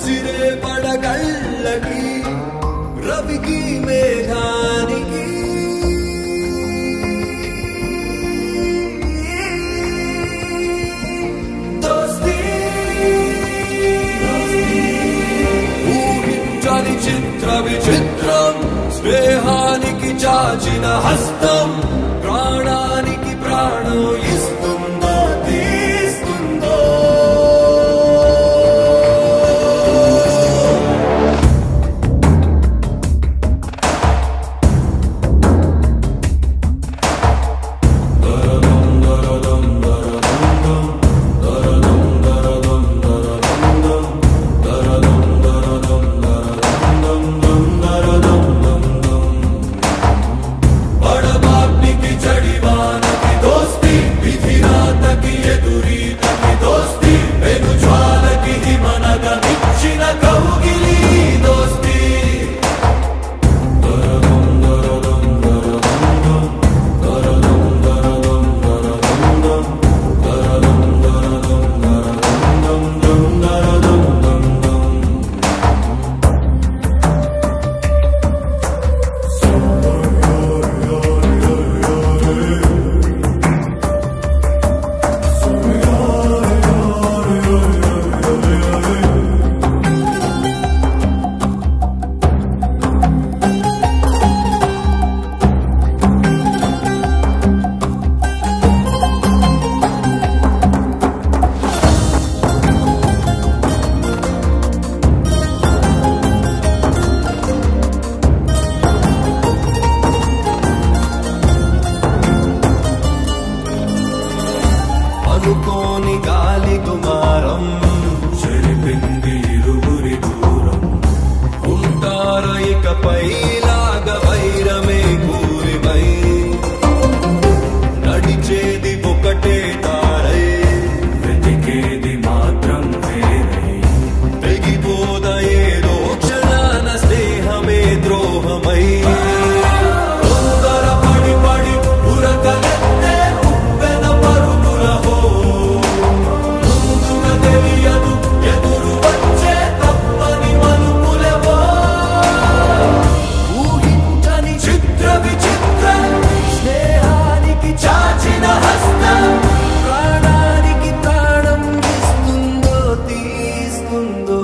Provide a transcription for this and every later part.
ముసిరే పడగళ్ళకి రవికి మేఘానికి దోస్తీ ఊహించని చిత్ర విచిత్రం స్నేహానికి చాచిన హస్తం ప్రాణానికి ప్రాణం ఇస్తుందో తీస్తుందో బడబాగ్నికి జడివానకి దోస్తి విధిరాతకి ఎదురీతకి దోస్తి వెను జ్వాలకి హిమనగ మిచ్చిన కౌగిలి దోస్తి అనుకోని గాలి కుమారం చెరిపింది ఇరువురి దూరం ఉంటారు ఇకపై లాగ వైరమే కూలిపై నడిచేది ఒకటే తారై వెతికేది మాత్రం వేరై తెగిపోద ఏదో క్షణాన స్నేహమే ద్రోహమై తొందర పడి పడి ఉరకలెత్తే ఉప్పెన పరుగుల హో ముందుగా తెలియదు ఎదురు వచ్చే తప్పని మలుపులెవో ఊహించని చిత్ర విచిత్రం స్నేహానికి చాచిన హస్తం ప్రాణానికి ప్రాణం ఇస్తుందో తీస్తుందో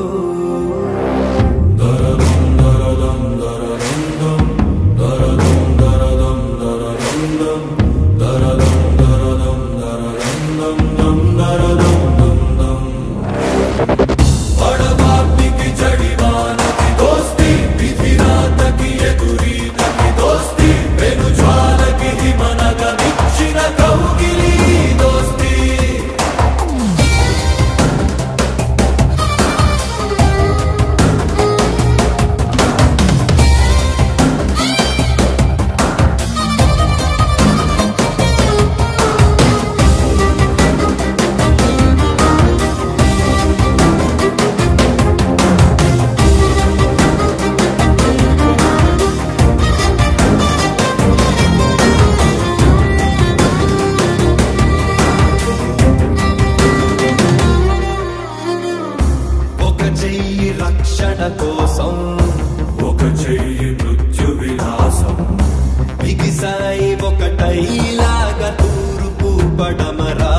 బడబాగ్నికి జడివానకి దోస్తి విధిరాతకి ఎదురీతకి దోస్తి వెను జ్వాలకి హిమనగ మిచ్చిన కౌగిలి దోస్తి ఒక చెయ్యి రక్షణ కోసం ఒక చెయ్యి మృత్యు విలాసం బిగిసాయి ఒకటైలాగా తూర్పు పడమరా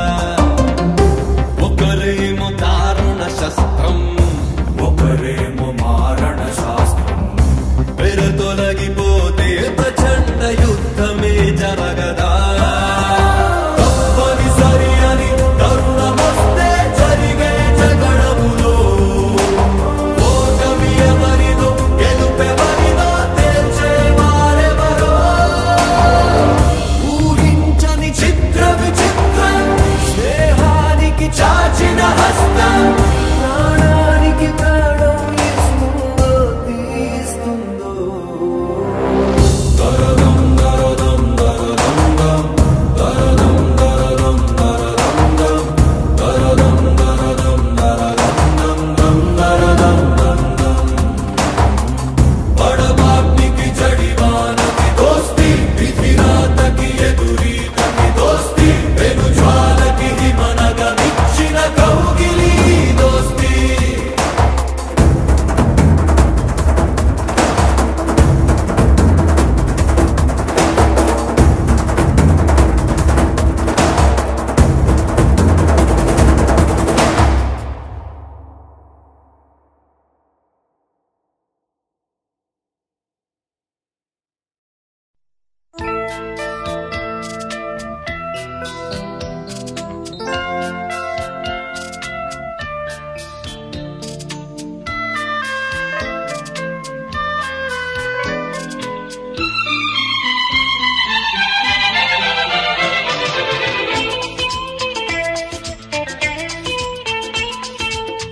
ఒకరేమో దారుణ శస్త్రం ఒకరేమో మారణ శాస్త్రం పెర తొలగిపోతే ప్రచండ యుద్ధమే జరగదా తప్పనిసరి అని తరుణమొస్తే జరిగే జగడములో ఓటమి ఎవరిదో గెలుపెవరిదో తేల్చే వారెవరో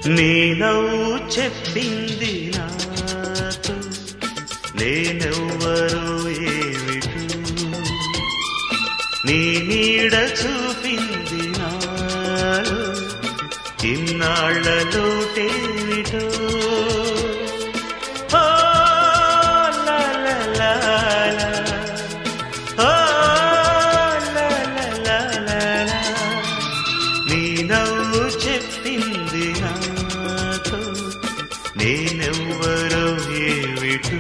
నీ నవ్వు చెప్పింది నాతో నేనెవ్వరు ఏమిటో నీ నీడ చూపింది నాలో ఇన్నాళ్ళలోటేమిటో ఓ లా లా లా లా. ఓ లా లా లా లా లా. నీ నవ్వు చెప్పింది నాతో నేనెవ్వరో ఏమిటో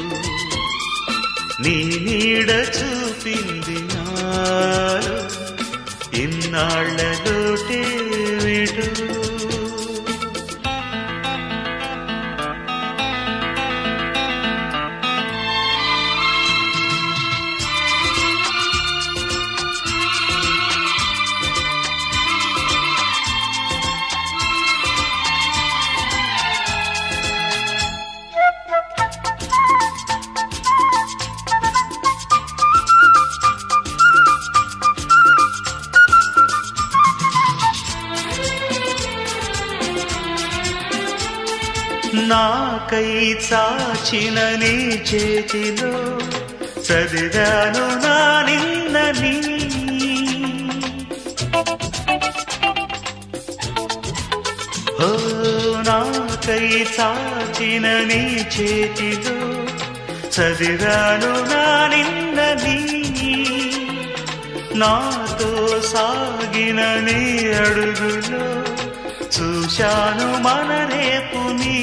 నీ నీడ చూపింది నాలో ఇన్నాళ్ళలోటేమిటో నాకై చాచిన నీ చేతిలో చదివాను నా నిన్నని ఓ నాకై చాచిన నీ చేతిలో చదివాను నా నిన్నని నాతో సాగిన నీ అడుగులో చూశాను మన రేపుని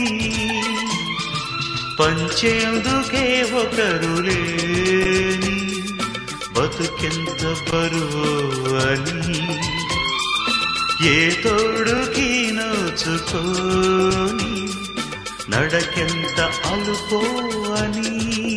పంచేందుకే ఒకరు లేని బతుకెంత బరువు అని ఏ తోడుకి నోచుకోని నడకెంత అలుపో అని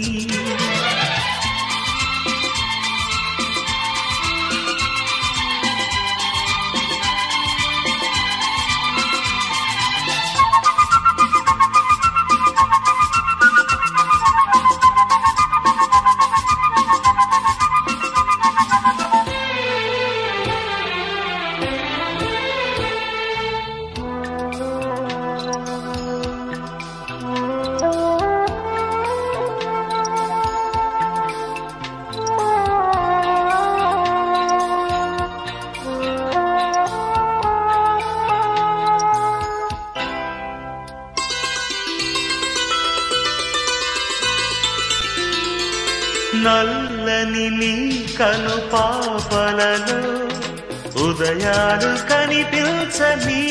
నల్లని నీ కను పాపలలో ఉదయాలు కనిపించని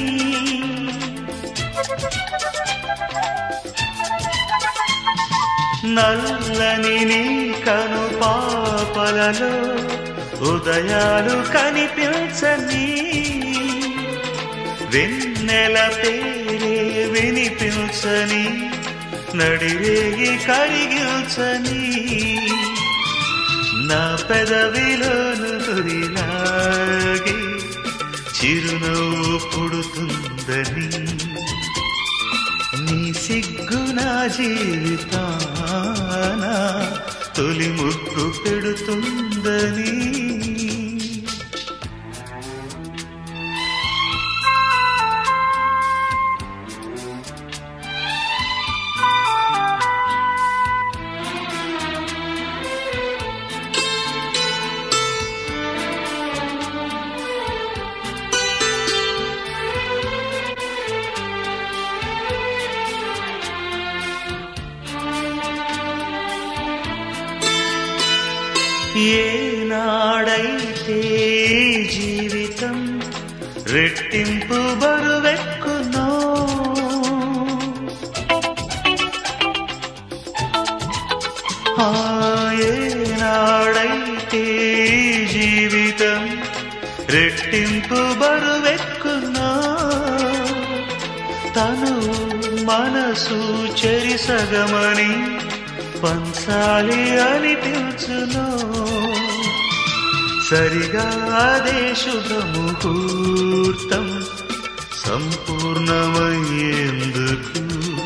నల్లని నీ కను పాపలలో ఉదయాలు కనిపించని వెన్నెల పేరే వినిపించని నడిరేగి కరిగించని నా పెదవిలోను తొలిలాగి చిరునవ్వు పుడుతుందని నీ సిగ్గు నా జీవితాన తొలి ముగ్గు పెడుతుందని ఏనాడైతే జీవితం రెట్టింపు బరువెక్కునో ఆ ఏనాడైతే జీవితం రెట్టింపు బరువెక్కునో తను మనసు చెరిసగమని పంచాలి అనిపించును సరిగా అదే శుభముహూర్తం సంపూర్ణమయ్యేందుకు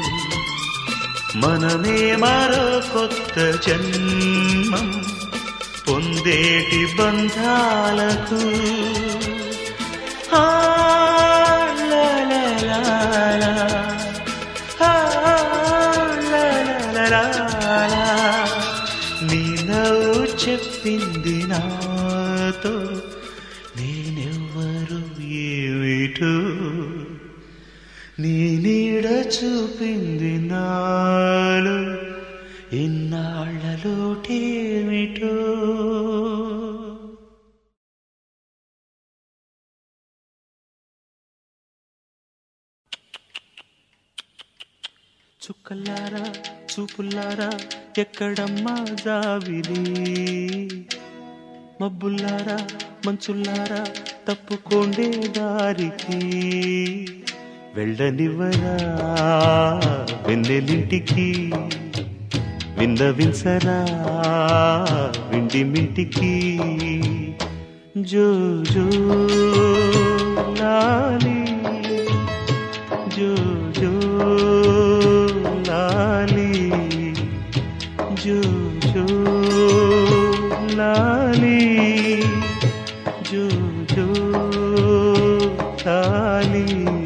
మనమే మరో కొత్త జన్మం పొందేటి బంధాలకు ఆ, లా, లా, లా, లా. ఆ, లా, లా, లా, లా. నీ నవ్వు చెప్పింది నాతో నేనెవ్వరు ఏమిటో నీ నీడ చూపింది నాలో ఇన్నాళ్ళలోటేమిటో చుక్కల్లారా చూపుల్లారా ఎక్కడమ్మా జావిలి మబ్బుల్లారా మంచుల్లారా తప్పుకోండే దారికి వెళ్ళనివ్వరా వెన్నెలింటికి విన్నవించరా విండి మింటికి జో జో లాలి జో జో లాలి జో జో లాలి జో జో లాలి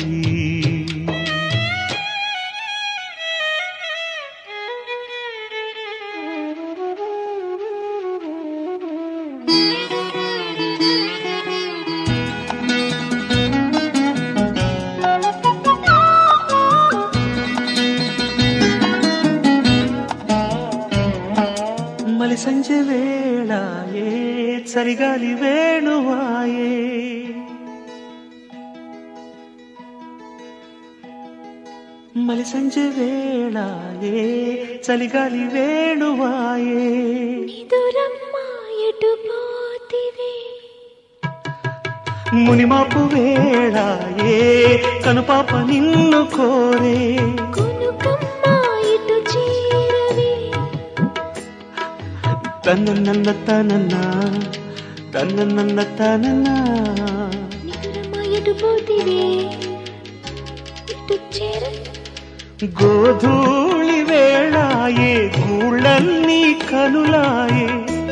మలి సంజೆ ವೇಳಾಯೇ చలిగాలి వేణువాయే మలి సంజೆ ವೇಳಾయే చలిగాలి వేణువాయే నిదురమ్మ ఎటు పోతివి మునిమాపు వేళాయే కనుపాప నిన్ను కోరే కొనుకమ్మ ఇటు చేరవి తన నన్న తనన్న తన నన్న తనన్న నిదురమ్మ ఎటు పోతివి ఇటు చేర గోధూళి వేళాయే గూళ్ళన్నీ కనులాయే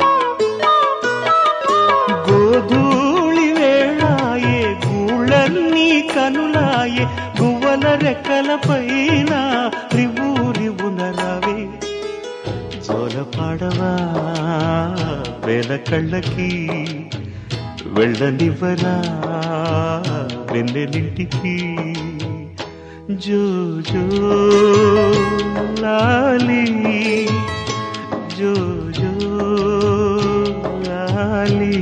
గోధూళి వేళాయే గూళ్ళన్నీ కనులాయే గువ్వల రెక్కల పైన రివు రివున రవే జోల పాడవా వేల కళ్ళకి వెళ్ళనివ్వరా వెన్నెలింటికి జో జో లాలి జో జో లాలి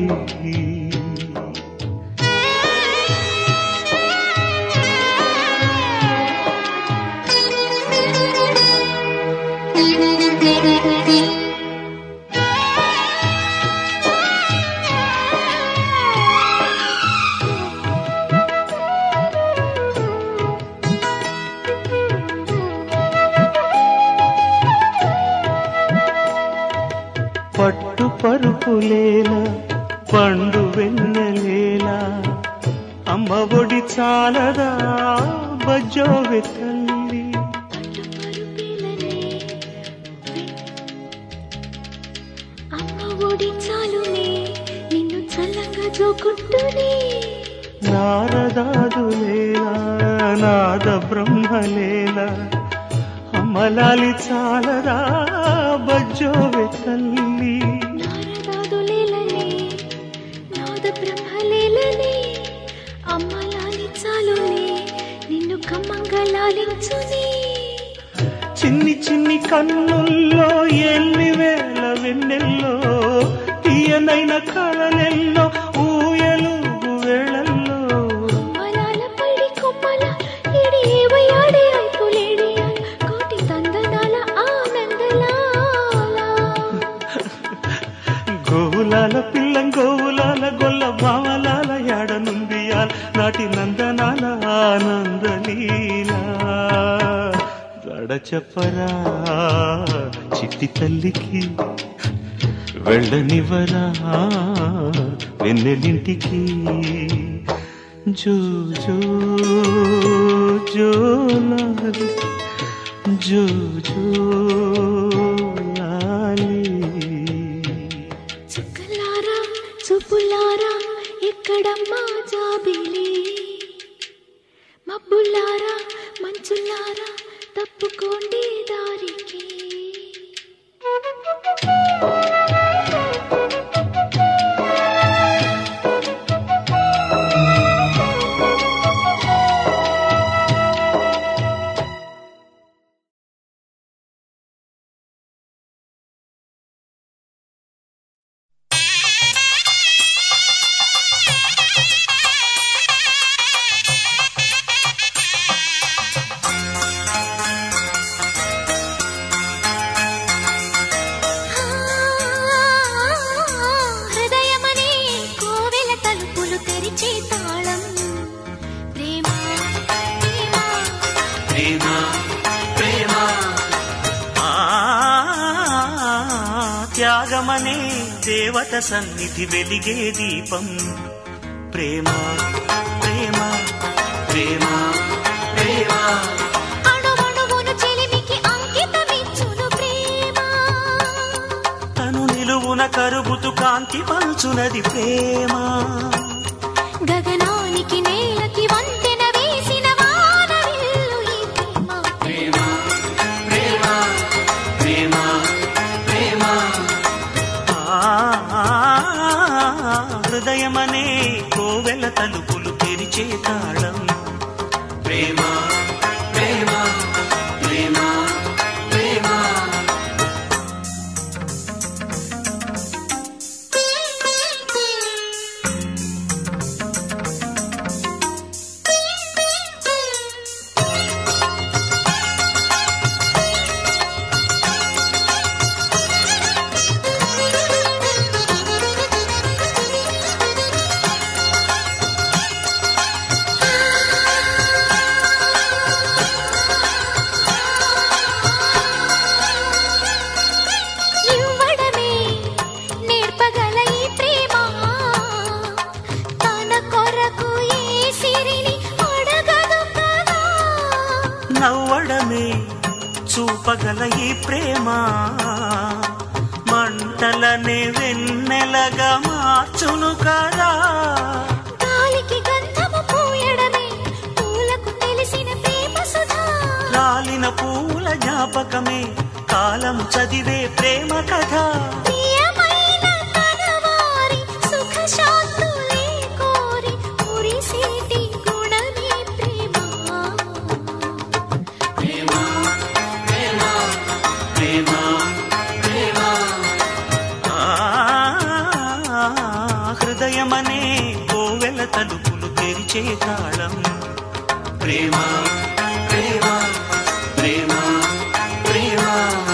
పట్టు పరుపులేలా పండు వెన్నెలేలా అమ్మ ఒడి చాలదా బజ్జోవె తల్లి పట్టు పరుపిలనే అమ్మ ఒడి చాలునే నిన్ను చల్లంగా జోకుంటూనే నారదాదులేలా నాద బ్రహ్మలేలా అమ్మలాలి చాలదా బజ్జోవె తల్లి నారదాదులేలనే నాద బ్రహ్మలేలనే అమ్మ లాలించాలునే నిన్ను కమ్మంగా లాలించునే చిన్ని చిన్ని కన్నుల్లో ఎల్లి వేల వెన్నెల్లో తీయనైన కళలెల్లో ఊయలుగు వేళల్లో అమ్మలాల పడి కొమ్మల ఇడి ఏవయాడే అయిపోలేడియాల్ కోటి తందనాల ఆనందలాల గోవులాల పిల్లం గోవులాల గొల్ల భావలాల యాడనుందియాల్ నాటి నందనాల ఆనందలీలా గడ చెప్పరా చిట్టి తల్లికి వెళ్ళనివరా వెన్నెలింటికి జో జో జోలాలి జో జో లాలి చూపులారా ఎక్కడమ్మా జాబిలి మబ్బు మబ్బులారా మంచులారా తప్పుకోండి దారికి హృదయమనే కోవెల తలుపులు తెరిచే తాళం ప్రేమ ప్రేమ ప్రేమ ప్రేమ ఆ, త్యాగమనే దేవత సన్నిధి వెలిగే దీపం ప్రేమ ప్రేమ ప్రేమ ప్రేమ అణువణువును చెలిమికి అంకితమిచ్చును ప్రేమ తను నిలువున కరుగుతు కాంతి పంచునది ప్రేమ గగనానికి నేలకి వంతెన వేసిన వానవిల్లు ఈ ప్రేమ ప్రేమ ప్రేమ ప్రేమ ఆ, హృదయమనే కోవెల తలుపులు తెరిచే తాళం ప్రేమ ప్రేమ ప్రేమ ప్రేమ ఇవ్వడమే నేర్పగల ఈ ప్రేమ తన కొరకు ఏ సిరిని అడగదు కదా నవ్వడమే చూపగల ఈ ప్రేమ మంటలనే వెన్నెలగా మార్చును కదా గాలికి గంధము పూయడమే పూలకు తెలిసిన ప్రేమ సుధా రాలిన పూల జ్ఞాపకమే కాలం చదివే ప్రేమ కథ ప్రియమైన కనవారి సుఖ శాంతులే కోరి మురిసేటి గుణమే ప్రేమ ప్రేమ ప్రేమ ఆ, హృదయమనే కోవెల తలుపులు తెరిచే తాళం ప్రేమ ప్రేమ ప్రేమ ప్రేమ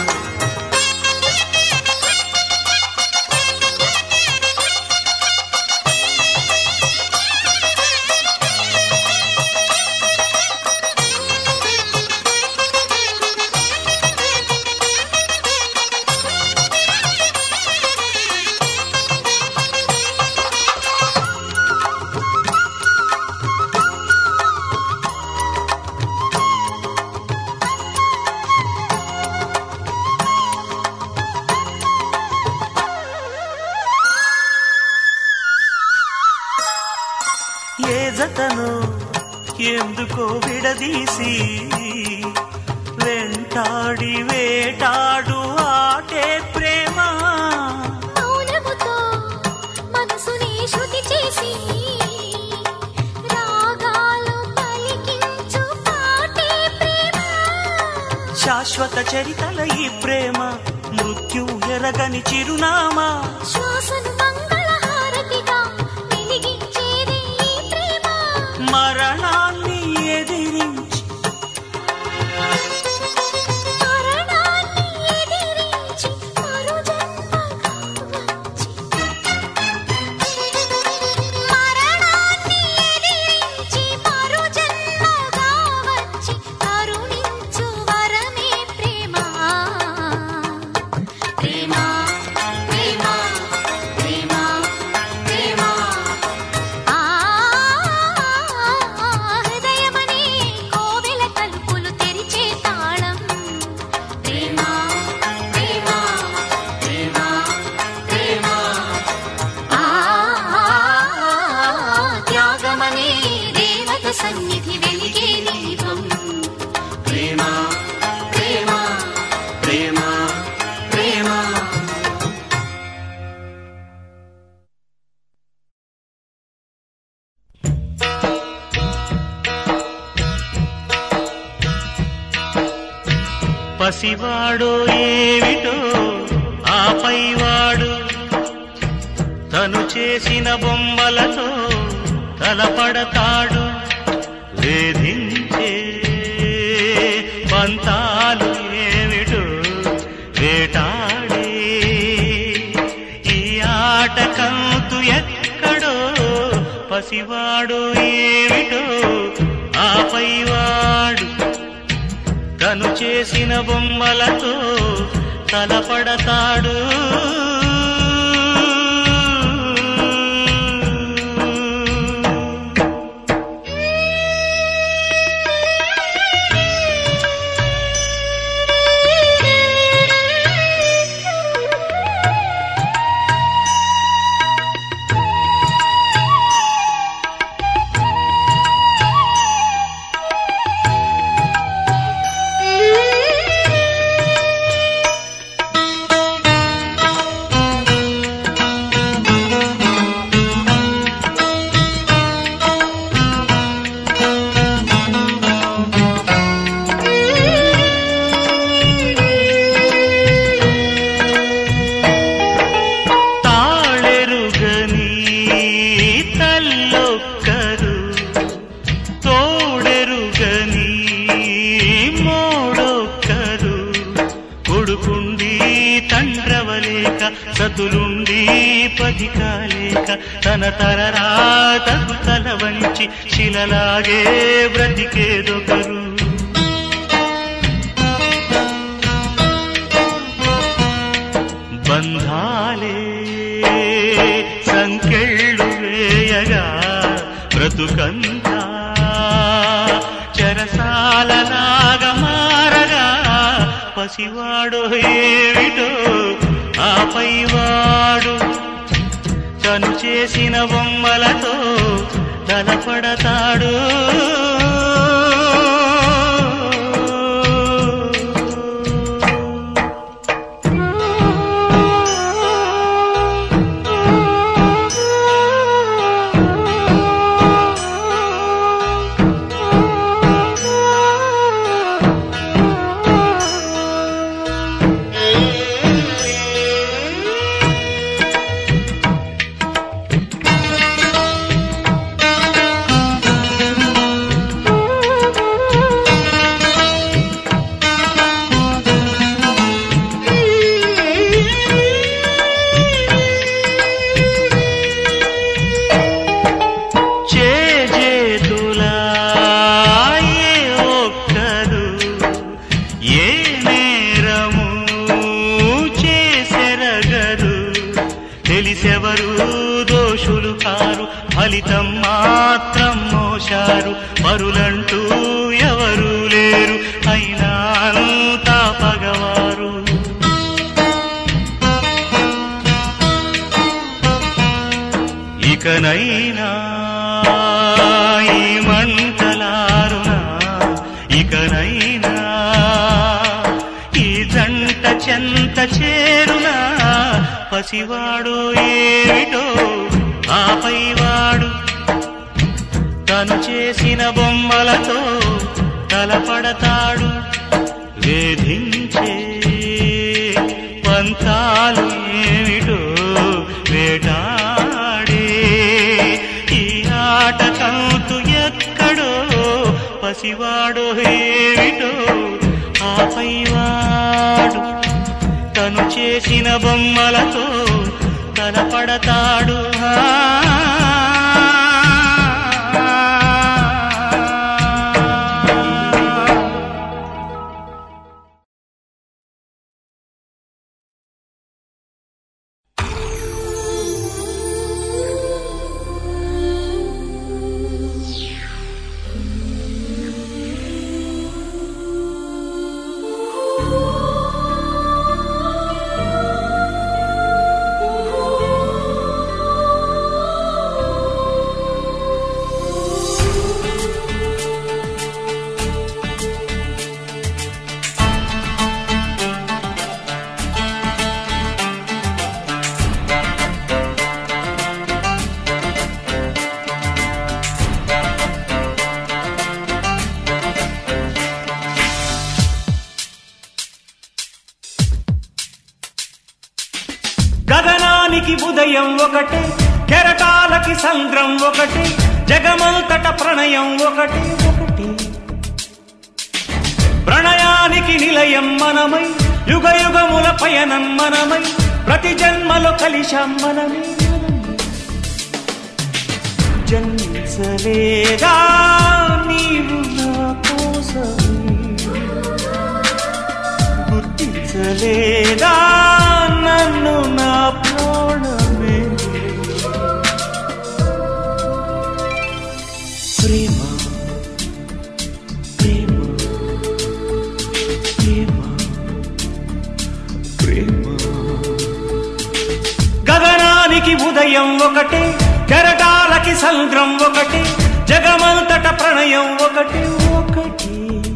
ఏ జతను ఎందుకో విడదీసి వెంటాడి వేటాడు ఆటే ప్రేమ మౌనముతో మనసుని శృతి చేసి రాగాలు పలికించు పాటే ప్రేమ శాశ్వత చరితల ఈ ప్రేమ మృత్యు ఎరగని చిరునామా శ్వాసను మంగళహారతిగా వెలిగించేదే ఈ ప్రేమ మరణాన్ని ఎదిరించి మరణాన్ని ఎదిరించి మరు జన్మగా వచ్చి మరణాన్ని ఎదిరించి మరు జన్మగా వచ్చి కరుణించు వరమే ప్రేమ ప్రేమ ప్రేమ పసివాడో ఏమిటో ఆపైవాడు తను చేసిన బొమ్మలతో తలపడతాడు వేధించే పంతాలు ఏమిటో వేటాడే ఈ ఆట కంతు ఎక్కడో పసివాడో ఏమిటో ఆపైవాడు తను చేసిన బొమ్మలతో తలపడతాడు తాళెరుగని తల్లొక్కరు తోడెరుగని మోడొక్కరు కొడుకుండి తండ్రవలేక సతులుండి పదికాలేక తన తరరాతకు తల వంచి శిలలాగే బ్రతికేదొకరు బంధాలే సంకెళ్ళు వేయగా బ్రతుకంతా చెరసాలలాగా మారగా పసివాడు ఏమిటో ఆపైవాడు తను చేసిన బొమ్మలతో తలపడతాడు చేజేతులా ఏ ఒక్కరు ఏ నేరము చేసెరగరు తెలిసెవరు దోషులు కారు ఫలితం మాత్రం మోశారు పరులంటూ ఎవరు లేరు అయినా అంతా పగవారు ఇకనైనా ఈ మంటలారునా ఇకనైనా ఈ జంట చెంత చేరునా పసివాడు ఏమిటో ఆపైవాడు తను చేసిన బొమ్మలతో తలపడతాడు వేధించే పంతాలు ఏమిటో వేటాడే ఈ ఆట కంతు ఎక్కడో పసివాడు ఏమిటో ఆపైవాడు తను చేసిన బొమ్మలతో తలపడతాడు ఆ ఆ ఉదయం ఒకటే కెరటాలకి సంద్రం ఒకటి జగమంతట ప్రణయం ఒకటి ఒకటి ప్రణయానికి నిలయం మనమై యుగ యుగముల పయనం మనమై ప్రతి జన్మలో కలిశాం మనమే జన్మించలేదా నీవు నా కోసమే గుర్తించలేదా నన్ను నా ప్రాణమే ప్రేమ ప్రేమ ప్రేమ ప్రేమ గగనానికి ఉదయం ఒకటే కెరటాలకి సంద్రం ఒకటి జగమంతట ప్రణయం ఒకటి ఒకటి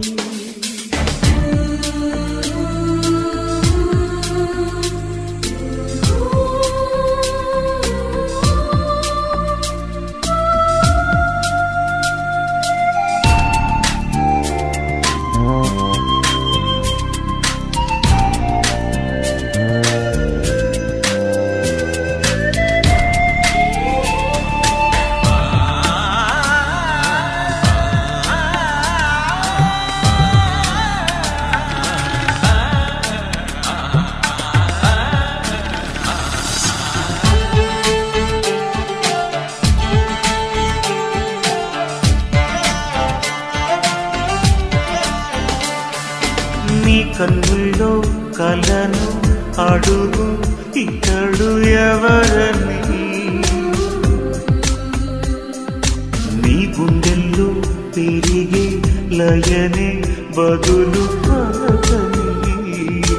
నీ కన్నుల్లో కలను అడుగు ఇతడు ఎవరని నీ గుండెల్లో పెరిగే లయనే బదులు పలకని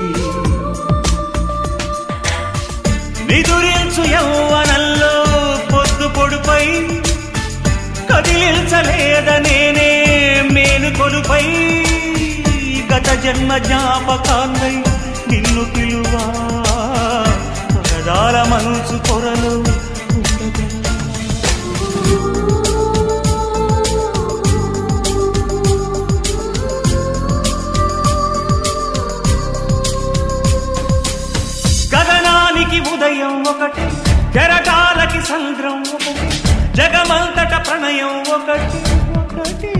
నిదురించు యౌవనంలో పొద్దు పొడుపై కదిలించలేద నేనే మేలు కొలుపై గత జన్మ జ్ఞాపకాన్నై నిన్ను పిలువా పగదాల మనసు కొరలు ఉండగా గగనానికి ఉదయం ఒకటి కెరటాలకి సంద్రం ఒకటి జగమంతట ప్రణయం ఒకటి ఒకటి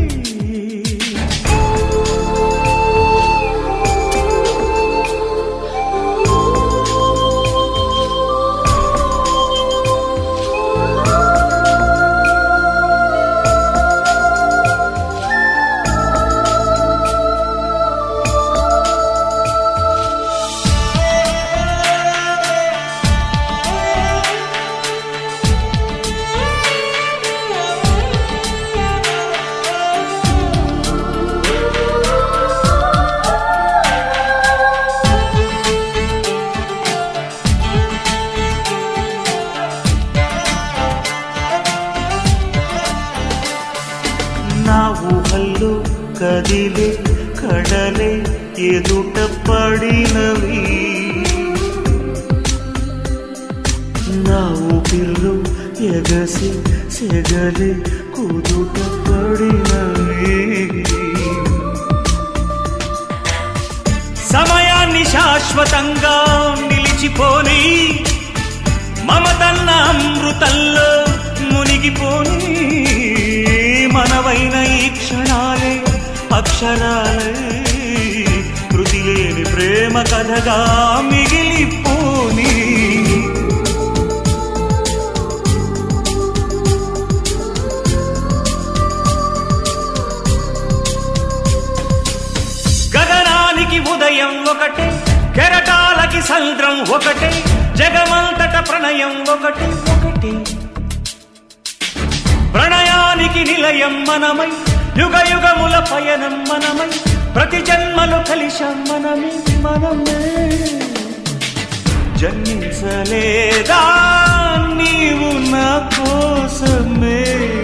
నా ఊహల్లో కదిలే కడలే ఎదుట పడినవి నా ఊపిర్లు ఎగసి సెగలే కుదుట పడినవి సమయాన్ని శాశ్వతంగా నిలిచిపోని మమతన్న అమృతంలో మునిగిపోని మనవైన ఈ క్షణాలే అక్షరాలే కృతి లేని ప్రేమ కథగా మిగిలిపోని గగనానికి ఉదయం ఒకటే కెరటాలకి సంద్రం ఒకటే జగమంతట ప్రణయం ఒకటి ఒకటి ప్రణయానికి నిలయం మనమై యుగ యుగముల పయనం మనమై ప్రతి జన్మలో కలిశాం మనమే మనమే జన్మించలేదా నీవు నా కోసమే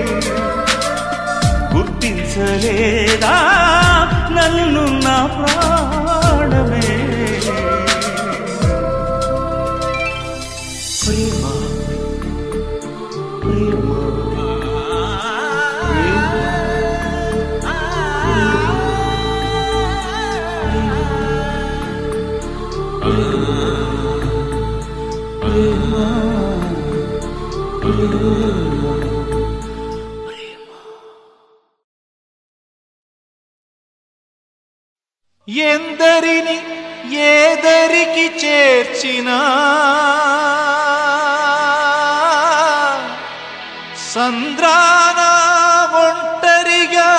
గుర్తించలేదా నన్ను నా ప్రాణమే ప్రేమ ప్రేమ ప్రేమ ఎందరిని ఏదరికి చేర్చినా సంద్రాన ఒంటరిగా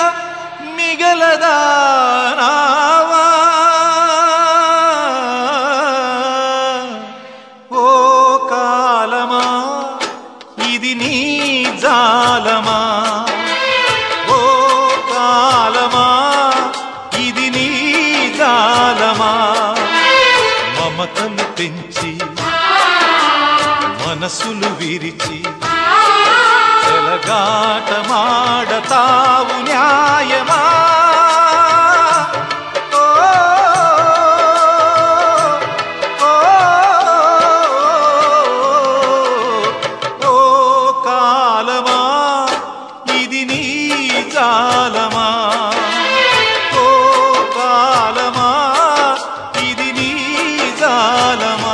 మిగలదానావా ఓ కాలమా ఇది నీ జాలమా ఓ కాలమా ఇది నీ జాలమా మమతలు పెంచి మనసులు విరిచి చెలగాటమాడతావు న్యాయమా ఓ, ఓ, ఓ కాలమా ఇది నీ జాలమా ఓ కాలమా ఇది నీ జాలమా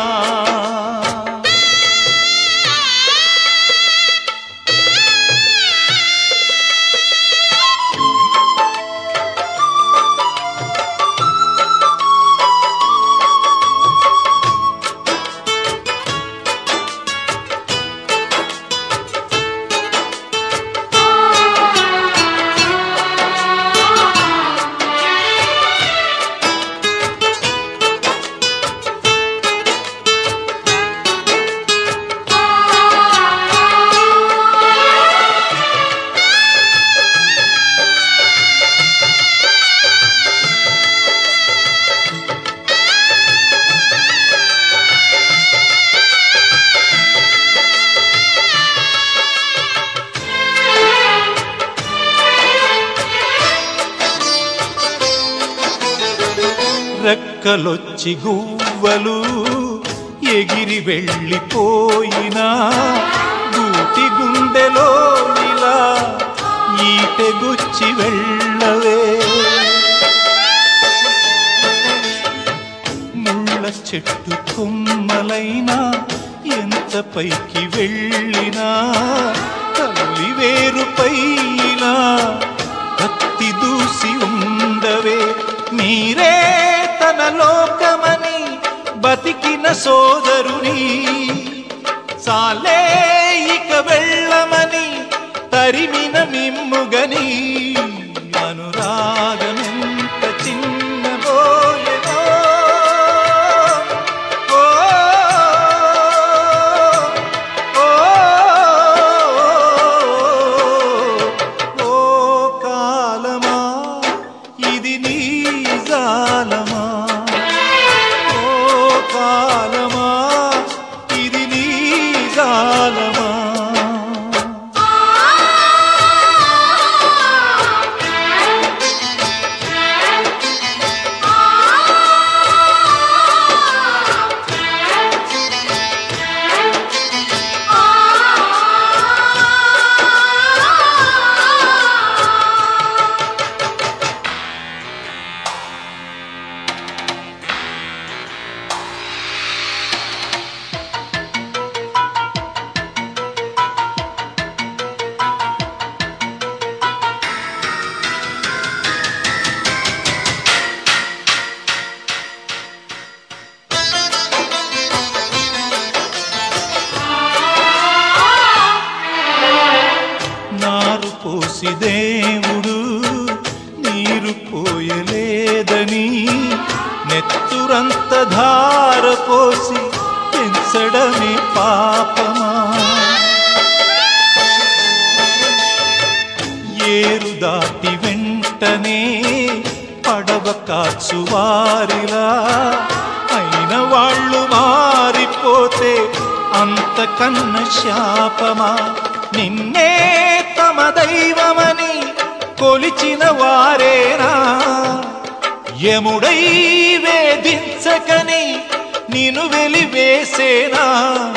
రెక్కలొచ్చి గువ్వలు ఎగిరి వెళ్ళిపోయినా గూటి గుండెలో ఇలా ఈటెగుచ్చి వెళ్ళవే ముళ్ళ చెట్టు కొమ్మలైనా ఎంత పైకి వెళ్ళినా తల్లి వేరుపైనా కత్తి దూసి ఉండవే మీరే తన లోకమని బతికిన సోదరుని చాలే ఇక వెళ్ళమని తరిమిన మిమ్ముగని అనురాగమెంత చిన్నబోయెనో ఓ, ఓ, ఓ కాలమా ఇది నీ జాలమా ఓ కాలమా ఇది నీ జాలమా నారు పోసి దేవుడు నీరు పోయలేదని నెత్తురంత ధార పోసి పెంచడమే పాపమా ఏరు దాటి వెంటనే పడవ కాచువారిలా అయిన వాళ్ళు మారిపోతే అంతకన్న శాపమా నిన్నే తమ దైవమని కొలిచిన వారేనా యముడై వేధించకని నిను వెలివేసేనా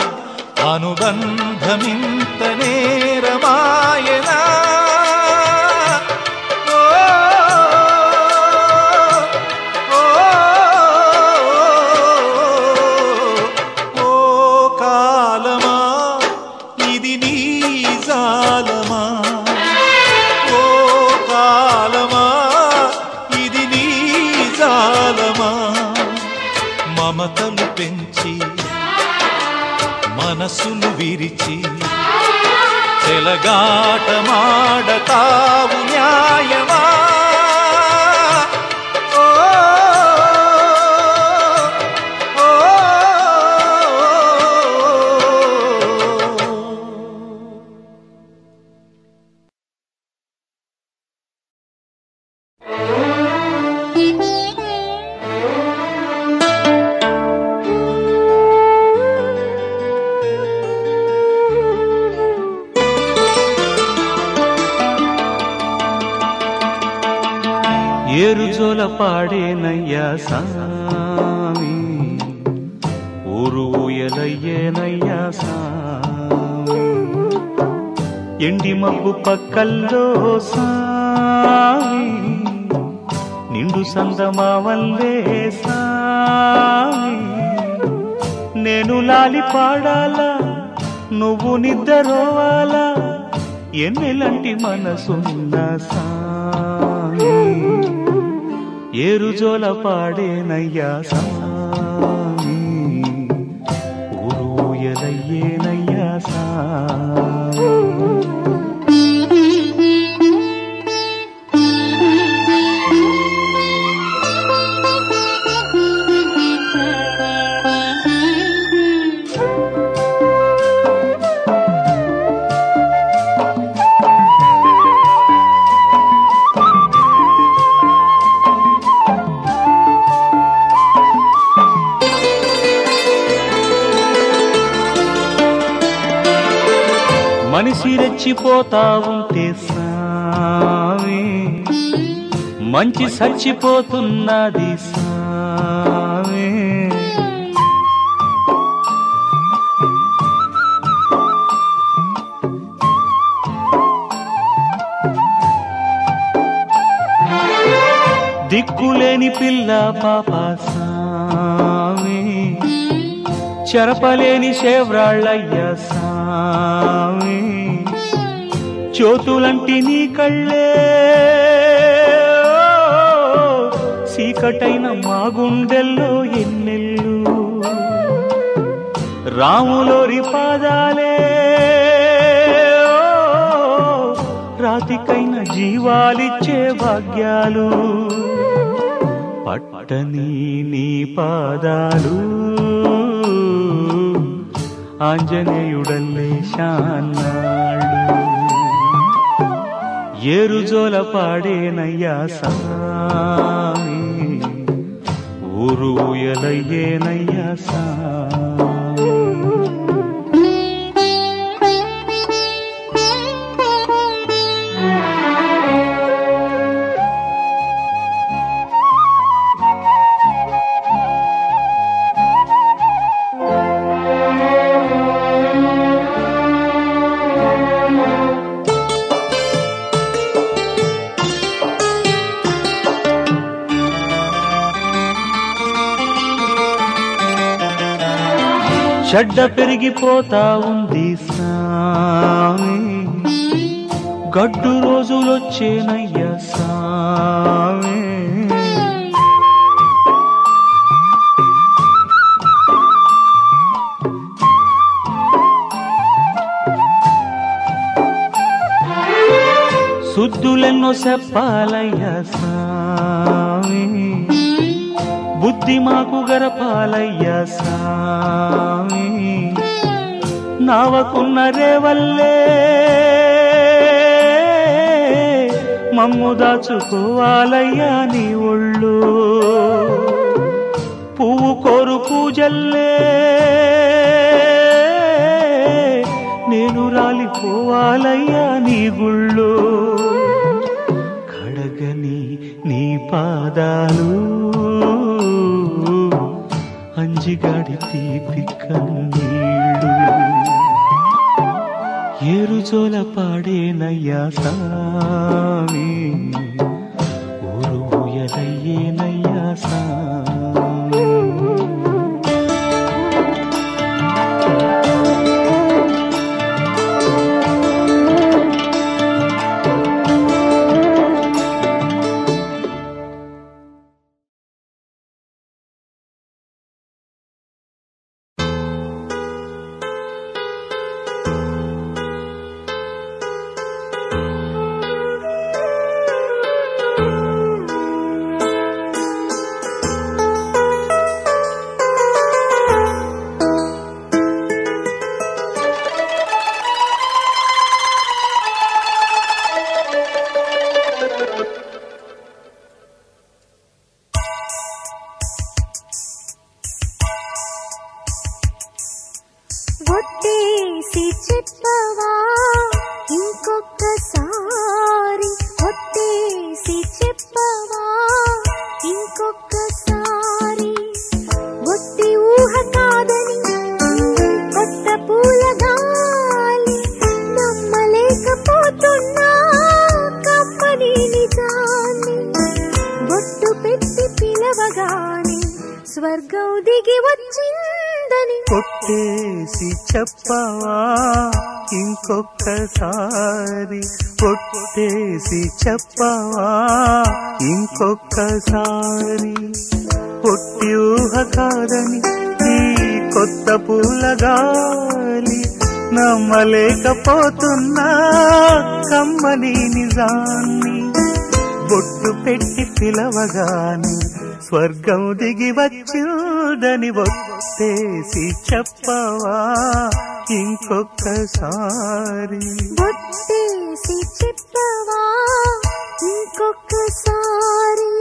అనుబంధమింత నేరమాయనా ఓ, ఓ, ఓ కాలమా ఇది నీ మనసును విరిచి చెలగాటమాడతావు న్యాయమా ఓ, ఓ, ఓ. ఏరుజోల పాడేనయ్యా సామి ఊరు ఊయలయ్యేనయ్యా సామి ఎండి మబ్బు పక్కల్లో సామి నిండు సందమావల్లే సామి నేను లాలి పాడాలా నువ్వు నిద్రవాలా ఎన్నెలంటి మనసున్న సామి ఏరుజోల పాడేనయ్యా సామి ఊరూయలయ్యేనయ్యా సామి మనిషి రెచ్చిపోతా ఉంటే సామి మంచి చచ్చిపోతున్నది సామి దిక్కులేని పిల్ల పాప సామి చెరపలేని శేవ్రాళ్ళయ్య సామి జ్యోతులంటి నీ కళ్ళే చీకటైన మా గుండెల్లో ఎన్నెల్లు రాములోరి పాదాలే రాతికైన జీవాలిచ్చే భాగ్యాలు పట్టని నీ పాదాలు ఆంజనేయుడల్లే శాన్నాడు ఏరుజోల పాడేనయ్యా సామి ఊరు ఊయలయ్యేనయ్యా సామి చెడ్డ పెరిగిపోతా ఉంది సామి గడ్డు రోజులొచ్చేనయ్య సామి శుద్ధులెన్నో చెప్పాలయ్య సామి బుద్ధి మాకు గరపాలయ్య సామి నావకున్న రేవల్లే మమ్ము దాచుకోవాలయ్యా నీ ఒళ్ళు పువ్వు కోరు పూజల్లే నేను రాలిపోవాలయ్యా నీ గుళ్ళు కడగని నీ పాదాలు అంజిగాడి తీపి కన్నీళ్ళు ఏరుజోల పాడేనయ్యా సామి ఊరు ఊయలయ్యేనయ్యా సామి స్వర్గం దిగి వచ్చిందని కొట్టేసి చెప్పవా ఇంకొక్కసారి కొట్టేసి చెప్పవా ఇంకొక్కసారి పొట్టి ఊహ కాదని ఈ కొత్త పూలగాలి నమ్మలేకపోతున్నా కమ్మని నిజాన్ని బొట్టు పెట్టి పిలవగాని స్వర్గం దిగి వచ్చిందని ఒట్టేసి చెప్పవా ఇంకొక్కసారి బొట్టేసి చెప్పవా ఇంకొకసారి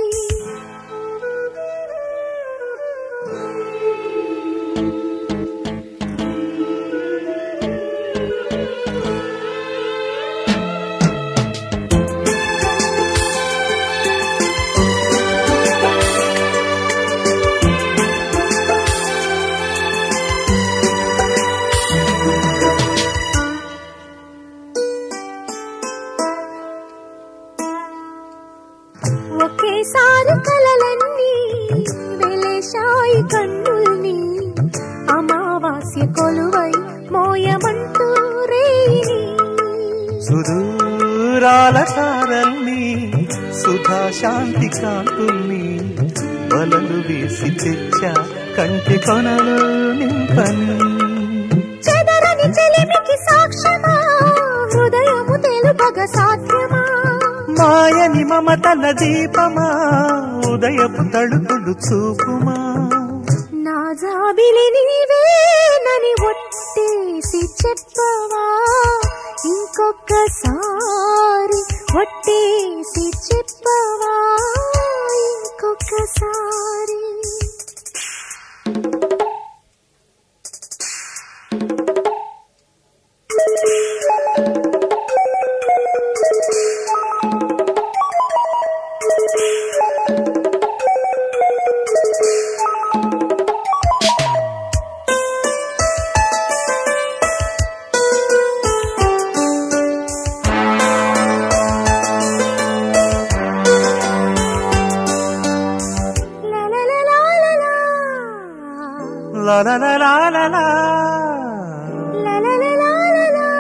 ఒకేసారి కలలన్నీ వెలేశాయి కన్నుల్ని అమావాస్య కొలువై మోయమంటూ రేయిని సుదూరాల తారల్ని సుధా శాంతి కాంతుల్ని వలలు వేసి తెచ్చా కంటి కొనలు నింపని చెదరని చెలిమికి సాక్ష్యమా హృదయము తెలుపగ సాధ్యమా మాయని మమతల దీపమా ఉదయపు తడుపులు చూపుమా నా జాబిలి నీవేనని ఒట్టేసి చెప్పవా ఇంకొకసారి ఒట్టేసి చెప్పవా ఇంకొకసారి లలలలాలలా. లలలలాలలా, లలలలాలలా.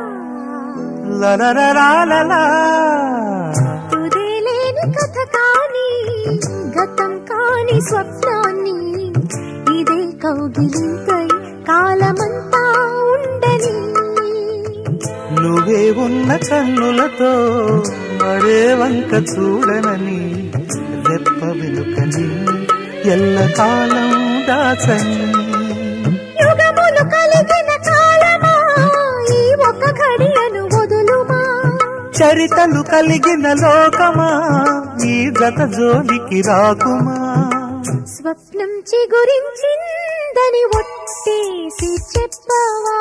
లలలలాలలా. తుదిలేని కథ కాని గతం కాని స్వప్నాన్ని ఇదే కౌగిలింపై కాలమంతా ఉండని నువ్వే ఉన్న కన్నులతో మరే వంక చూడనని రెప్ప వెనుకని ఎల్ల కాలం దాచని యుగములు కలిగిన కాలమా ఈ ఒక ఘడియను వదులుమా చరితలు కలిగిన లోకమా ఈ గత జోలికి రాకుమా స్వప్నం చిగురించిందని ఒట్టేసి చెప్పవా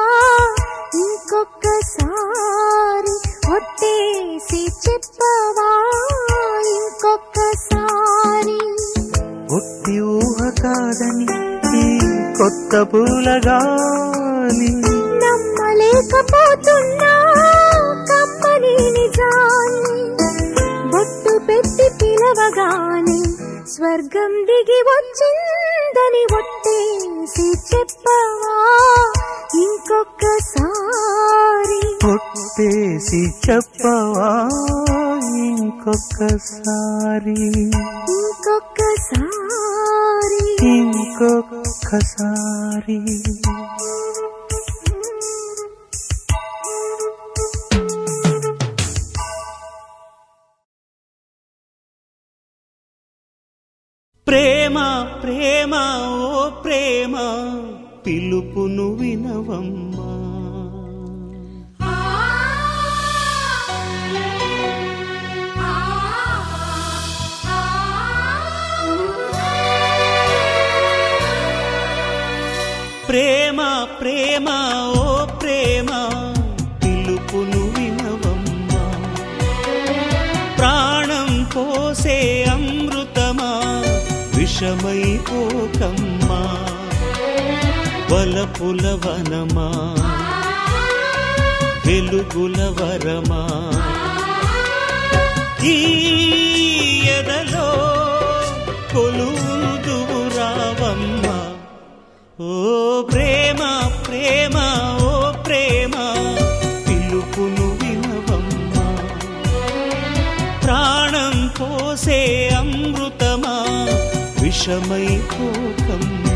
ఇంకొకసారి ఒట్టేసి చెప్పవా ఇంకొకసారి ఒట్టి ఊహ కాదని ఈ కొత్త పూలగాలి నమ్మలేకపోతున్నా కమ్మని నిజాన్ని బొట్టు పెట్టి పిలవగానే స్వర్గం దిగి వచ్చిందని ఒట్టేసి చెప్పవా ఇంకొకసారి కొట్టేసి చెప్పవా ఇంకొకసారి ఇంకొకసారి ఇంకొకసారి ప్రేమ ప్రేమ ఓ ప్రేమ పిలుపును వినవమ్మా ప్రేమ ప్రేమ ఓ ప్రేమ పిలుపును వినవమ్మా ప్రాణం పోసే అమృతమా విషమై పోకమ్మా వలపుల వనమా వెలుగుల వరమా ఈ ఎదలో కొలుదువు రావమ్మా ఓ ప్రేమ ప్రేమ ఓ ప్రేమ పిలుపును వినవమ్మా ప్రాణం పోసే అమృతమా విషమై పోకమ్మా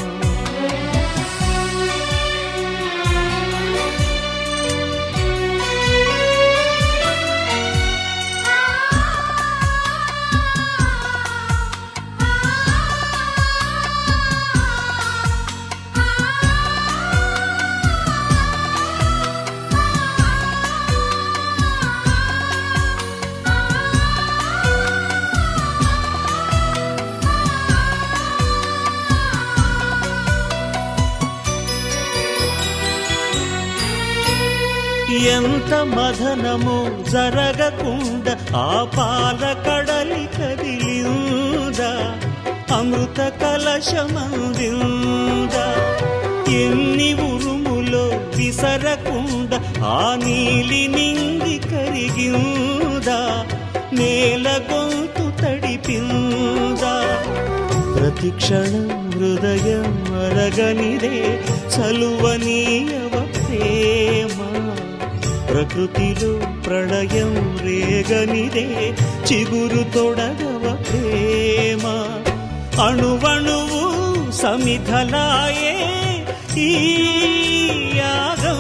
ఎంత మదనము జరగకుండా ఆ పాల కడలి కదిలిందా అమృత కలశమందిందా ఎన్ని ఉరుములో విసరకుండా ఆ నీలి నింగి కరిగిందా నేల గొంతు తడిపిందా ప్రతి క్షణం హృదయం అరగనిదే చలువనీయవ ప్రేమ ప్రకృతిలో ప్రళయం రేగనిదే చిగురు తొడగవ ప్రేమ అణువణువు సమిధలాయే ఈ యాగం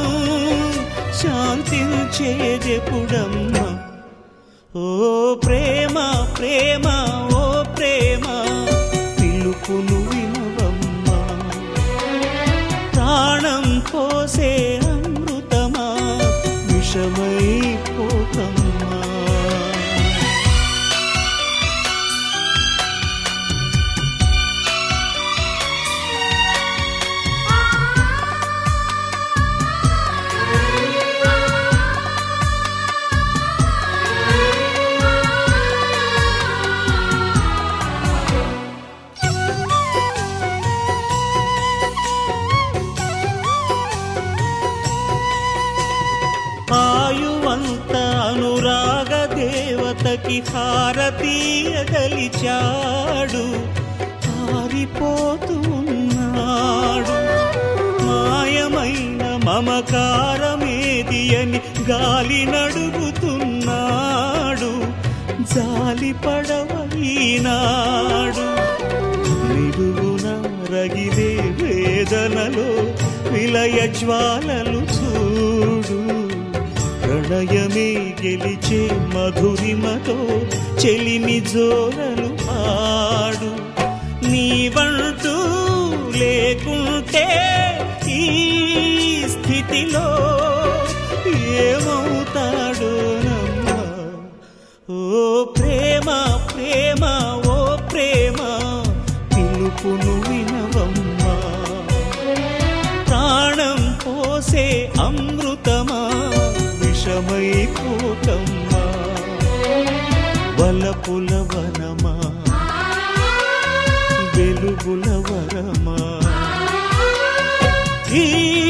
శాంతించేదెపుడమ్మా ఓ ప్రేమ ప్రేమ ఓ ప్రేమ పిలుపును వినవమ్మా ప్రాణం పోసే అమృతమా విషమై పోకమ్మా ఆయువంత అనురాగ దేవతకి హారతీయగలిచాడు పారిపోతూ ఉన్నాడు మాయమైన మమకారమేది అని గాలి నడుగుతున్నాడు జాలి పడవైనాడు నిడుగున రగిలే వేదనలో విలయ జ్వాలలు చూడు ప్రణయమే గెలిచే మధురిమతో చెలిమి జోరలు ఆడు నీవంటూ లేకుంటే ఈ స్థితిలో ఏమవుతాడో నమ్మా ఓ ప్రేమ ప్రేమ ఓ ప్రేమ పిలుపును వినవమ్మా ప్రాణం పోసే అమృతమా విషమై కోకమ్మా వలపుల వనమా వెలుగుల వరమా ఈ